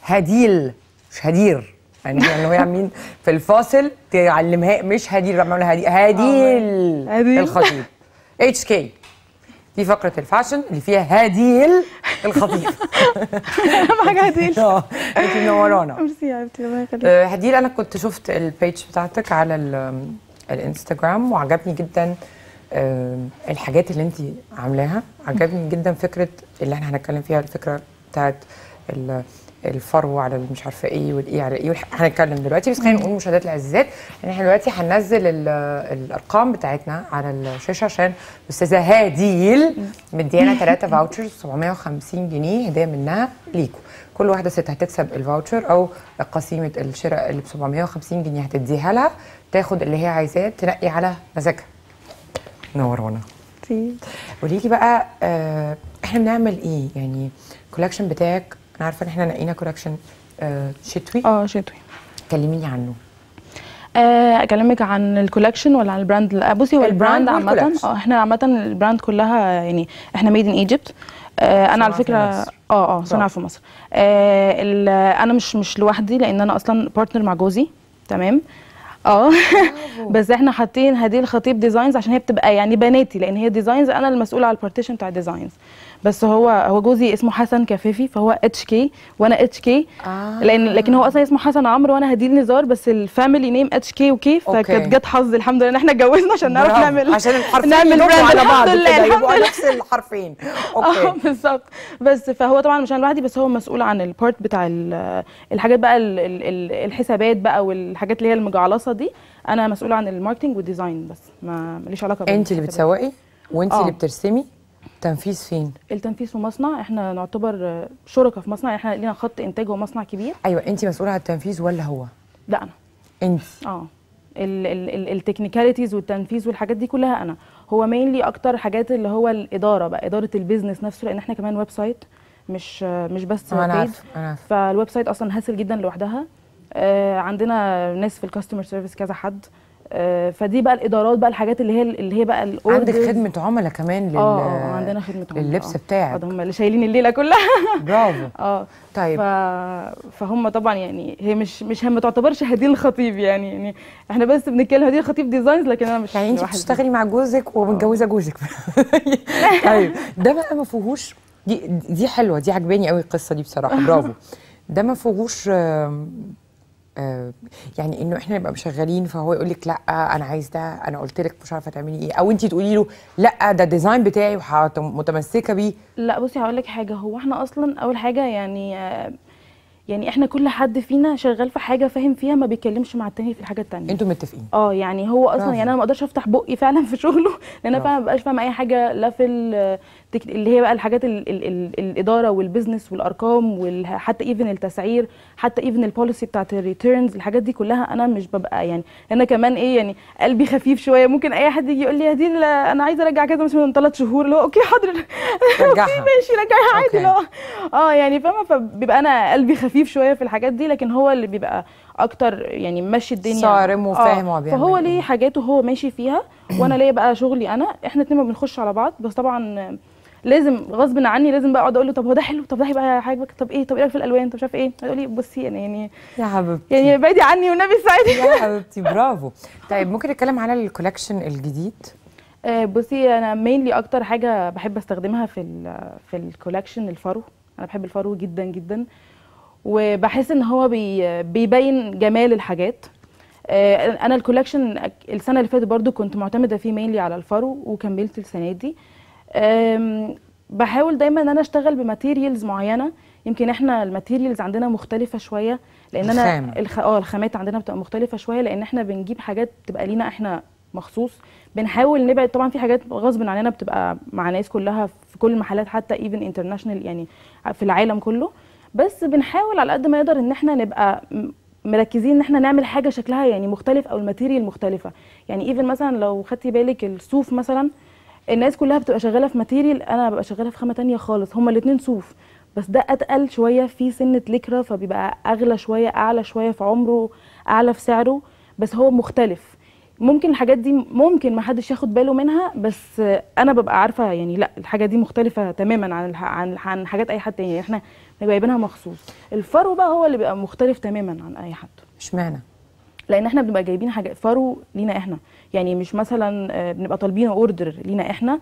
هديل مش هدير يعني يعني هو عاملين في الفاصل تعلمها مش هدير بعمل هدي هديل هديل. الخطيب اتش كي دي فقره الفاشن اللي فيها هديل الخطيب اهم حاجه هديل اه انت منورانا ميرسي يا حبيبتي الله يخليك آه، هديل انا كنت شفت البيج بتاعتك على ال- الانستجرام وعجبني جدا آه، الحاجات اللي انت عاملاها عجبني جدا فكره اللي احنا هنتكلم فيها الفكره بتاعت ال- الفرو على مش عارفه ايه والايه على ايه والح- هنتكلم دلوقتي بس خلينا نقول مشاهدات العزيزات ان احنا دلوقتي هننزل ال- الارقام بتاعتنا على الشاشه عشان الاستاذه هديل مديانا ثلاثه فاوتشرز 750 جنيه هديه منها ليكوا كل واحده ست هتكسب الفاوتشر او قسيمه الشراء اللي ب 750 جنيه هتديها لها تاخد اللي هي عايزاه تنقي على مزاجها نورونا ميرسي. قولي لي بقى آه احنا بنعمل ايه يعني الكولكشن بتاعك انا عارفه ان احنا نقينا كولكشن آه شتوي اه شتوي كلميني عنه آه، اكلمك عن الكولكشن ولا عن البراند لا بصي هو البراند البراند عامه والcollection. اه احنا عامه البراند كلها يعني احنا ميد ان ايجيبت انا على صناعة في فكره مصر. اه اه صناعه في مصر آه ال- انا مش مش لوحدي لان انا اصلا بارتنر مع جوزي تمام اه بس احنا حاطين هدي الخطيب ديزاينز عشان هي بتبقى يعني بناتي لان هي ديزاينز انا المسؤوله على البارتيشن بتاع الديزاينز بس هو هو جوزي اسمه حسن كفافي فهو اتش كي وانا اتش كي آه. لان لكن هو اصلا اسمه حسن عمرو وانا هديل نزار بس الفاميلي نيم اتش كي وكي أوكي. فكانت جت حظ الحمد لله ان احنا اتجوزنا عشان نعرف برافو. نعمل عشان الحرفين نعمل يدقوا براند على بعض الحمد لله كده الحمد يبقوا لله نفس الحرفين اه اوكي بالظبط بس فهو طبعا مش انا لوحدي بس هو مسؤول عن البارت بتاع ال- الحاجات بقى ال- ال- ال- الحسابات بقى والحاجات اللي هي المجعلصه دي انا مسؤوله عن الماركتنج والديزاين بس ما ماليش علاقه انت اللي بالحسابات. بتسوقي وانت آه. اللي بترسمي تنفيذ فين التنفيذ في مصنع احنا نعتبر شركاء في مصنع احنا لينا خط انتاج ومصنع كبير ايوه انت مسؤوله عن التنفيذ ولا هو لا انا انت اه التكنيكاليتيز والتنفيذ والحاجات دي كلها انا هو مينلي اكتر حاجات اللي هو الاداره بقى اداره البيزنس نفسه لان احنا كمان ويب سايت مش مش بس انا paid. عارفه انا عارفه فالويب سايت اصلا هاسل جدا لوحدها آه عندنا ناس في الكاستمر سيرفيس كذا حد آه فدي بقى الادارات بقى الحاجات اللي هي اللي هي بقى عندك الأوردرز. خدمه عملاء كمان لل اه اه عندنا خدمه عملاء، لللبس آه. بتاعك. آه، ده هم اللي شايلين الليله كلها برافو اه طيب ف... فهم طبعا يعني هي مش مش هي ما تعتبرش هديل الخطيب يعني يعني احنا بس بنتكلم هديل الخطيب ديزاينز لكن انا مش يعني انت لوحدي. بتشتغلي مع جوزك ومتجوزه جوزك طيب ده بقى ما فيهوش دي دي حلوه دي عجباني قوي القصه دي بصراحه برافو ده ما فيهوش آم، آم، يعني انه احنا نبقى شغالين فهو يقول لك لا انا عايز ده انا قلت لك مش عارفه تعملي ايه او انت تقولي له لا ده الديزاين بتاعي ومتمسكه بيه لا بصي هقول لك حاجه هو احنا اصلا اول حاجه يعني آه، يعني احنا كل حد فينا شغال في حاجه فاهم فيها ما بيتكلمش مع التاني في الحاجه التانيه انتوا متفقين اه يعني هو اصلا برافو. يعني انا ما اقدرش افتح بقي فعلا في شغله لان انا برافو. فعلا ما ببقاش فاهمه اي حاجه لا في ال- تك- اللي هي بقى الحاجات ال ال ال الاداره والبيزنس والارقام وحتى ايفن التسعير حتى ايفن البوليسي بتاعت الريتيرنز الحاجات دي كلها انا مش ببقى يعني انا كمان ايه يعني قلبي خفيف شويه ممكن اي حد يجي يقول لي يا دي انا عايزه ارجع كذا مثلا من ثلاث شهور اللي هو اوكي حاضر رجعها ماشي رجعيها عادي أوكي. اللي هو اه يعني فاهمه فبيبقى انا قلبي خفيف شويه في الحاجات دي لكن هو اللي بيبقى اكتر يعني ماشي الدنيا صارم وفاهم هو آه بيعمل فهو إيه. ليه حاجاته هو ماشي فيها وانا ليا بقى شغلي انا احنا اتنين ما بنخش على بعض بس طبعا لازم غصب عني لازم بقى اقعد اقول له طب هو ده حلو طب ده هيبقى عاجبك طب ايه طب ايه رايك في الالوان طب مش عارف ايه يقول لي بصي يعني يعني يا حبيبتي يعني بعيدي عني والنبي ساعدني يا حبيبتي برافو طيب ممكن نتكلم على الكولكشن الجديد آه، بصي انا مينلي اكتر حاجه بحب استخدمها في ال في الكولكشن الفرو انا بحب الفرو جدا جدا وبحس ان هو بي بيبين جمال الحاجات آه، انا الكولكشن السنه اللي فاتت برضو كنت معتمده فيه مينلي على الفرو وكملت السنه دي آم، بحاول دايما ان انا اشتغل بماتيريالز معينه يمكن احنا الماتيريالز عندنا مختلفه شويه لان انا الخام. الخ... اه الخامات عندنا بتبقى مختلفه شويه لان احنا بنجيب حاجات تبقى لينا احنا مخصوص بنحاول نبعد طبعا في حاجات غصب عننا بتبقى مع ناس كلها في كل المحلات حتى ايفن انترناشونال يعني في العالم كله بس بنحاول على قد ما نقدر ان احنا نبقى م- مركزين ان احنا نعمل حاجه شكلها يعني مختلف او الماتيريال مختلفه يعني ايفن مثلا لو خدتي بالك الصوف مثلا الناس كلها بتبقى شغاله في ماتيريال انا ببقى شغاله في خامه تانية خالص هما الاثنين صوف بس ده اتقل شويه في سنه لكرة فبيبقى اغلى شويه اعلى شويه في عمره اعلى في سعره بس هو مختلف ممكن الحاجات دي ممكن ما حدش ياخد باله منها بس انا ببقى عارفه يعني لا الحاجه دي مختلفه تماما عن الح- عن عن حاجات اي حد تاني يعني احنا بنبقى جايبينها مخصوص الفرو بقى هو اللي بيبقى مختلف تماما عن اي حد اشمعنى لان احنا بنبقى جايبين حاجه فرو لينا احنا يعني مش مثلا آه، بنبقى طالبين اوردر لينا احنا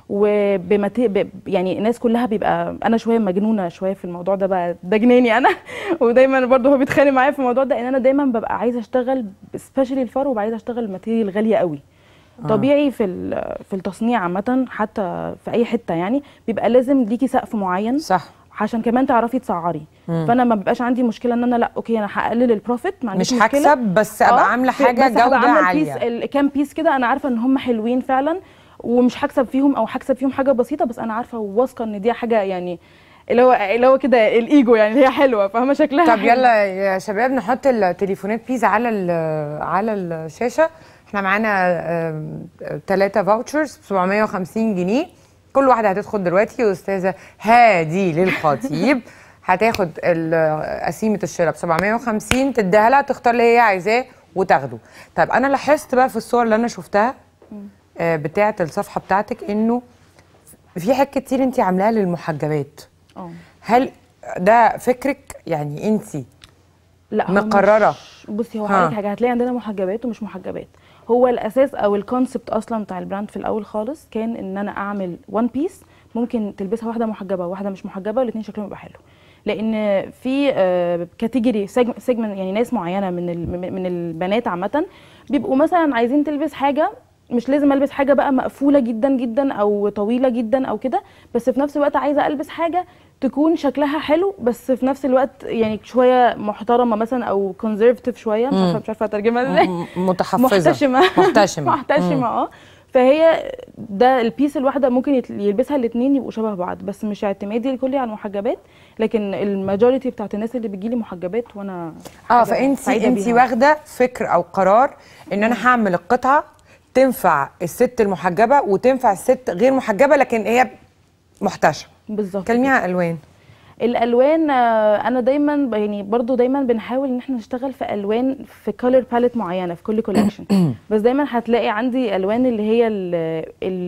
وبمت... ب... يعني الناس كلها بيبقى انا شويه مجنونه شويه في الموضوع ده بقى ده جناني انا ودايما برضه هو بيتخانق معايا في الموضوع ده ان انا دايما ببقى عايزه اشتغل سبيشالي الفرو وعايزه اشتغل ماتيريال غاليه قوي طبيعي في ال- في التصنيع عامه حتى في اي حته يعني بيبقى لازم ليكي سقف معين صح عشان كمان تعرفي تسعري فانا ما بيبقاش عندي مشكله ان انا لا اوكي انا هقلل البروفيت ما عنديش مش مشكله هكسب بس ابقى آه، عامله في- حاجه بس هبقى جوده عاملة البيس عاليه الكام بيس كده انا عارفه ان هم حلوين فعلا ومش هكسب فيهم او هكسب فيهم حاجه بسيطه بس انا عارفه وواثقه ان دي حاجه يعني اللي هو اللي هو كده الايجو يعني اللي هي حلوه فاهمه شكلها طب حلو. يلا يا شباب نحط التليفونات بيزا على ال- على الشاشه احنا معانا ثلاثة فاوتشرز ب 750 جنيه كل واحده هتدخل دلوقتي استاذه هادي للخطيب هتاخد ال- قسيمه الشراء ب 750 تديها لها تختار اللي هي عايزاه وتاخده طيب انا لاحظت بقى في الصور اللي انا شفتها آه، بتاعه الصفحه بتاعتك انه في حاجات كتير انت عاملاها للمحجبات اه هل ده فكرك يعني انت لا هو مقررة. مش- بصي هو ها. هقول لك حاجه هتلاقي عندنا محجبات ومش محجبات هو الاساس او الكونسبت اصلا بتاع البراند في الاول خالص كان ان انا اعمل وان بيس ممكن تلبسها واحده محجبه وواحده مش محجبه والاثنين شكلهم يبقى حلو لان في كاتيجوري سيجمنت يعني ناس معينه من ال- من البنات عامه بيبقوا مثلا عايزين تلبس حاجه مش لازم البس حاجه بقى مقفوله جدا جدا او طويله جدا او كده بس في نفس الوقت عايزه البس حاجه تكون شكلها حلو بس في نفس الوقت يعني شويه محترمه مثلا او كونزرفتيف شويه مش عارفه مش عارفه اترجمها ازاي م- متحفظه محتشمه محتشمه محتشمه اه فهي ده البيس الواحده ممكن يت- يلبسها الاثنين يبقوا شبه بعض بس مش اعتمادي الكلي على المحجبات لكن الماجوريتي بتاعت الناس اللي بتجيلي محجبات وانا اه حاجة فانت سعيدة انت بيها. واخده فكر او قرار ان انا هعمل القطعه تنفع الست المحجبه وتنفع الست غير محجبه لكن هي محتشمه بالظبط كلميها عن الالوان الالوان آه، انا دايما ب- يعني برضو دايما بنحاول ان احنا نشتغل في الوان في كولر باليت معينه في كل كولكشن بس دايما هتلاقي عندي الوان اللي هي ال-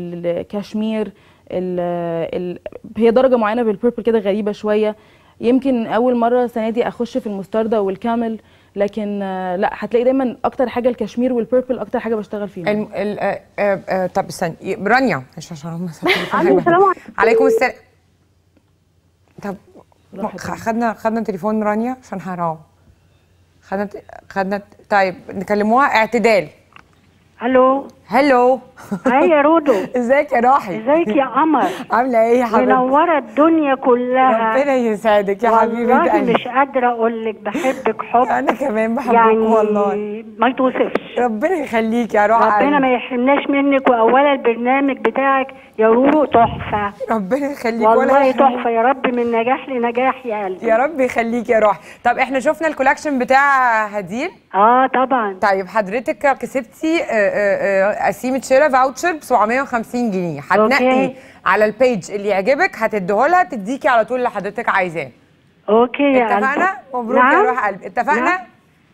الكاشمير ال ال هي درجه معينه بالبيربل كده غريبه شويه يمكن اول مره السنه دي اخش في المستردة والكامل لكن آه، لا هتلاقي دايما اكتر حاجه الكاشمير والبيربل اكتر حاجه بشتغل فيهم الم... ال... آه آه آه طب استني رانيا مش عشان هم الو، السلام عليكم. عليكم السلام طب راحت خ- خدنا خدنا تليفون رانيا عشان حرام خدنا ت- خدنا طيب نكلموها اعتدال الو هلو هاي يا رودو ازيك يا راحي ازيك يا قمر عامله ايه يا حبيبتي منوره الدنيا كلها ربنا يسعدك يا حبيبه والله قلبي مش قادره اقول لك بحبك حب انا كمان بحبك يعني والله ما يتوصفش ربنا يخليك يا روح ربنا قلبي. ما يحرمناش منك واولا البرنامج بتاعك يا رورو تحفه ربنا يخليك ولا والله يحرمك. تحفه يا رب من نجاح لنجاح يا قلبي يا رب يخليك يا روح طب احنا شفنا الكولكشن بتاع هديل اه طبعا طيب حضرتك كسبتي آه، آه، آه، قسيمه شراء فاوتشر ب 750 جنيه هتنقي أوكي. على البيج اللي يعجبك هتديهولها تديكي على طول اللي حضرتك عايزاه اوكي يا قلبي اتفقنا مبروك يا نعم؟ روح قلبي اتفقنا نعم.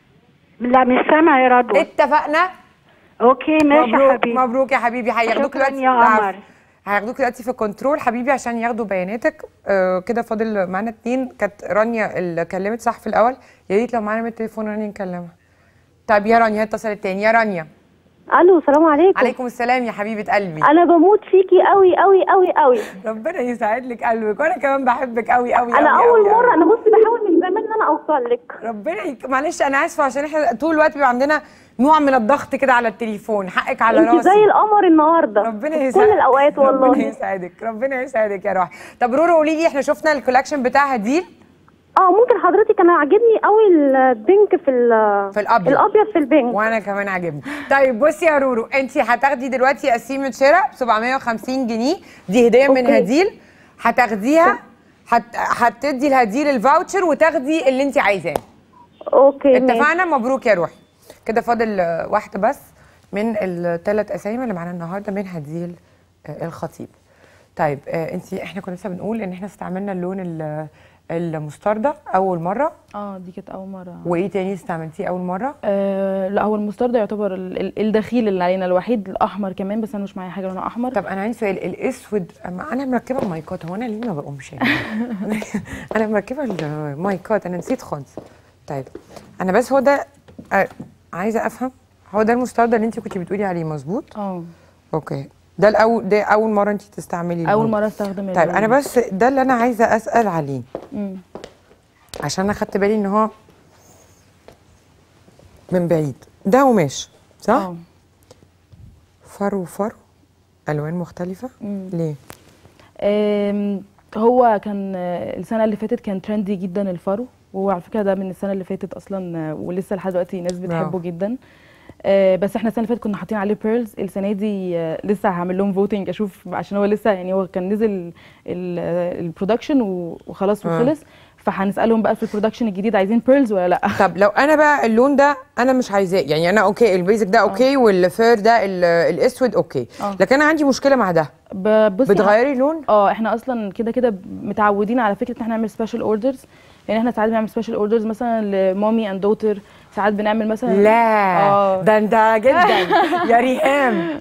لا مش سامعه يا رضوى اتفقنا اوكي ماشي يا مبروك حبيبي مبروك يا حبيبي هياخدوك شكراً دلوقتي يا العفو. قمر. هياخدوك دلوقتي في الكنترول حبيبي عشان ياخدوا بياناتك آه كده فاضل معانا اتنين كانت رانيا اللي كلمت صح في الاول يا ريت لو معانا من التليفون رانيا نكلمها طيب يا رانيا هي اتصلت تاني يا رانيا الو السلام عليكم عليكم السلام يا حبيبه قلبي انا بموت فيكي قوي قوي قوي قوي ربنا يسعد لك قلبك وانا كمان بحبك قوي قوي انا قوي اول قوي مره قوي. انا بصي بحاول من زمان ان انا اوصل لك ربنا يك... معلش انا اسفه عشان احنا طول الوقت بيبقى عندنا نوع من الضغط كده على التليفون حقك على انت راسي زي القمر النهارده ربنا في يسعدك كل الاوقات ربنا والله يسعدك ربنا يسعدك يا روحي طب رورو قولي لي احنا شفنا الكولكشن بتاع هديل اه ممكن حضرتك انا عاجبني قوي البينك في ال- في الابيض الابيض في البينك وانا كمان عاجبني طيب بصي يا رورو انت هتاخدي دلوقتي قسيمه شراء ب 750 جنيه دي هديه من أوكي. هديل هتاخديها هت... هتدي لهديل الفاوتشر وتاخدي اللي انت عايزاه اوكي ماشي اتفقنا مبروك يا روحي كده فاضل آه، واحده بس من الثلاث اسامي اللي معانا النهارده من هديل آه، الخطيب طيب انت احنا كنا لسه بنقول ان احنا استعملنا اللون ال- المستردة اول مره اه دي كانت اول مره وايه تاني استعملتيه اول مره آه لا هو المستردة يعتبر ال- ال- الدخيل اللي علينا الوحيد الاحمر كمان بس انا مش معايا حاجه لونها احمر طب انا عندي سؤال الاسود أما انا مركبه المايكات هو انا ليه ما بقومش يعني؟ انا مركبه المايكات انا نسيت خالص طيب انا بس هو ده آه، عايزه افهم هو ده المستردة اللي انت كنت بتقولي عليه مظبوط اه اوكي ده الاول ده اول مره انت تستعملي اول اللون. مره استخدم طيب اللون انا بس ده اللي انا عايزه اسال عليه مم. عشان انا خدت بالي ان هو من بعيد ده قماش صح اه فرو فرو الوان مختلفه مم. ليه آم، هو كان آه، السنه اللي فاتت كان ترندي جدا الفرو وهو على فكره ده من السنه اللي فاتت اصلا آه، ولسه لحد دلوقتي ناس بتحبه جدا آه، بس احنا السنه اللي فاتت كنا حاطين عليه بيرلز السنه دي آه، لسه هعمل لهم فوتنج اشوف عشان هو لسه يعني هو كان نزل البرودكشن وخلاص آه. وخلص فهنسالهم بقى في البرودكشن الجديد عايزين بيرلز ولا لا طب لو انا بقى اللون ده انا مش عايزاه يعني انا اوكي البيزك ده اوكي والفير ده ال- الاسود اوكي آه. لكن انا عندي مشكله مع ده ب- بصي بتغيري لون اه احنا اصلا كده كده متعودين على فكره ان احنا نعمل سبيشال اوردرز يعني احنا ساعات بنعمل سبيشال اوردرز مثلا لمامي اند دوتر ساعات بنعمل مثلا لا اه ده ده جدا يا ريهام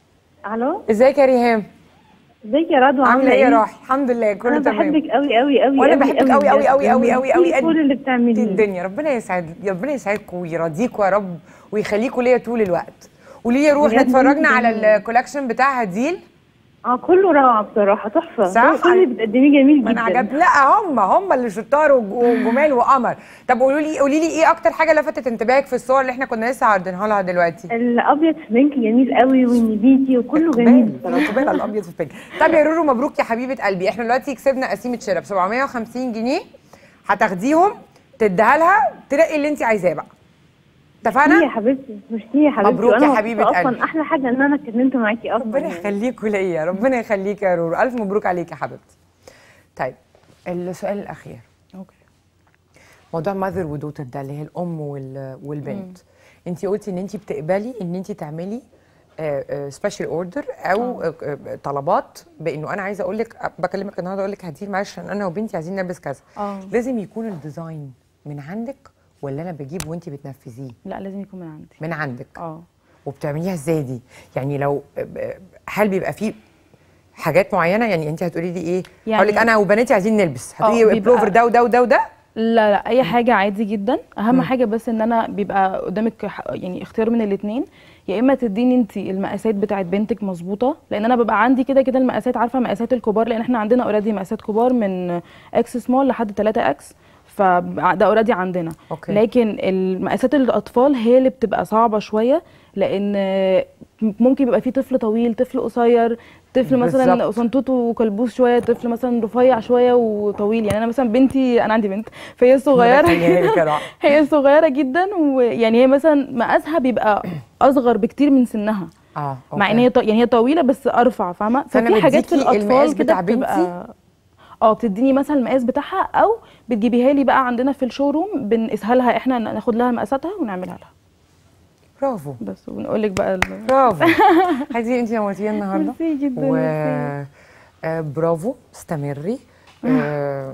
الو ازيك يا ريهام ازيك يا رضوى عامله ايه يا روحي الحمد لله كله انا تمام بحبك قوي قوي قوي وانا قوي بحبك قوي قوي قوي قوي قوي قوي قد كل اللي بتعمليه الدنيا ربنا يسعد ربنا يسعدكم ويرضيكم يا رب ويخليكم ليا طول الوقت قولي لي يا روح بجد احنا اتفرجنا انت على جميل. الكولكشن بتاع هديل اه كله روعه بصراحه تحفه صح؟ كل اللي بتقدميه جميل ما انا جدا عجب لا هم هم اللي شطار وج- وجمال وقمر طب قولوا لي قولي لي ايه اكتر حاجه لفتت انتباهك في الصور اللي احنا كنا لسه عارضينها لها دلوقتي الابيض في بينك جميل قوي والنبيتي وكله جميل قبال بصراحه قبال الابيض في البينك طب يا رورو مبروك يا حبيبه قلبي احنا دلوقتي كسبنا قسيمه شراء ب 750 جنيه هتاخديهم تديها لها تلاقي اللي انت عايزاه بقى ميرسي يا اتفقنا حبيبتي ميرسي يا حبيبتي مبروك يا وأنا حبيبة مبسوطة قلبي. اصلا احلى حاجه ان انا اتكلمت معاكي اصلا ربنا يعني. يخليكوا ليا ربنا يخليك يا رورو الف مبروك عليك يا حبيبتي طيب السؤال الاخير اوكي موضوع ماذر ودوتر ده اللي هي الام وال- والبنت انت قلتي ان انت بتقبلي ان انت تعملي سبيشال اوردر او آه، آه، طلبات بانه انا عايزه اقول لك بكلمك النهارده اقول لك هديل معلش عشان انا وبنتي عايزين نلبس كذا اه لازم يكون الديزاين من عندك ولا انا بجيب وانت بتنفذيه لا لازم يكون من عندي من عندك اه وبتعمليها ازاي دي يعني لو هل بيبقى فيه حاجات معينه يعني انت هتقولي لي ايه يعني- هقول لك انا وبناتي عايزين نلبس آه، هتقولي بيبقى- البلوفر ده وده وده وده لا لا اي حاجه عادي جدا اهم حاجه بس ان انا بيبقى قدامك ح- يعني اختيار من الاثنين يا اما تديني انت المقاسات بتاعت بنتك مظبوطه لان انا ببقى عندي كده كده المقاسات عارفه مقاسات الكبار لان احنا عندنا اوريدي مقاسات كبار من اكس سمول لحد 3 اكس فده اوريدي عندنا أوكي. لكن المقاسات الاطفال هي اللي بتبقى صعبه شويه لان ممكن يبقى في طفل طويل طفل قصير طفل مثلا بالظبط. صنطوط وكلبوس شويه طفل مثلا رفيع شويه وطويل يعني انا مثلا بنتي انا عندي بنت فهي صغيره خليها لك يا رعا. هي صغيره جدا ويعني هي مثلا مقاسها بيبقى اصغر بكتير من سنها اه مع ان هي ط- يعني هي طويله بس ارفع فاهمه فأنا ففي حاجات في بديكي المقاس الاطفال كده بتاع بنتي؟ بتبقى اه بتديني مثلا المقاس بتاعها او بتجيبيها لي بقى عندنا في الشوروم بنقيسها لها احنا ناخد لها مقاساتها ونعملها لها برافو بس ونقول لك بقى ال- برافو عايزين انت نورتينا النهارده ميرسي جدا و ميرسي. آه، برافو استمري آه،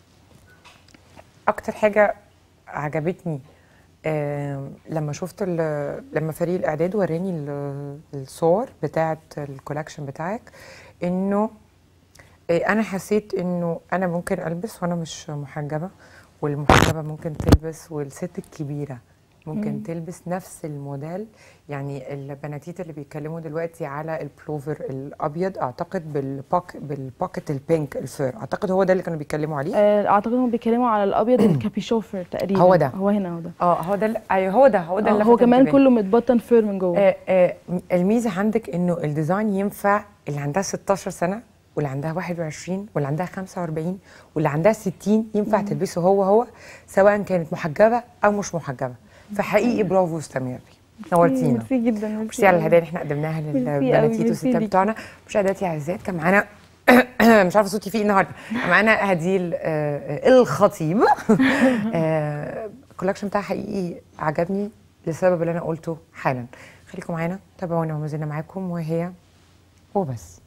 اكتر حاجه عجبتني آه، لما شفت ال- لما فريق الاعداد وراني ال- الصور بتاعه الكولكشن بتاعك انه آه، انا حسيت انه انا ممكن البس وانا مش محجبه والمحجبه ممكن تلبس والست الكبيره ممكن تلبس نفس الموديل يعني البناتيت اللي بيتكلموا دلوقتي على البلوفر الابيض اعتقد بالباك بالباكت البينك الفير اعتقد هو ده اللي كانوا بيتكلموا عليه آه، اعتقد هم بيتكلموا على الابيض الكابيشوفر تقريبا هو ده. هو هنا هو ده اه هو ده اللي- ايوه هو ده هو ده آه، اللي هو لفت كمان انتباهي. كله متبطن فير من جوه آه آه الميزه عندك انه الديزاين ينفع اللي عندها 16 سنه واللي عندها 21 واللي عندها 45 واللي عندها 60 ينفع تلبسه هو هو سواء كانت محجبه او مش محجبه فحقيقي برافو استمري نورتينا ميرسي جدا ميرسي على الهدايا اللي احنا قدمناها ميرسي أوي، للبناتيت ميرسي والستات ليكي. بتوعنا مشاهداتي اعزائي كان معانا مش عارفه صوتي فيه النهارده معانا هديل آه، آه، الخطيب آه، الكولكشن بتاعها حقيقي عجبني للسبب اللي انا قلته حالا خليكم معانا تابعونا وما زلنا معاكم وهي وبس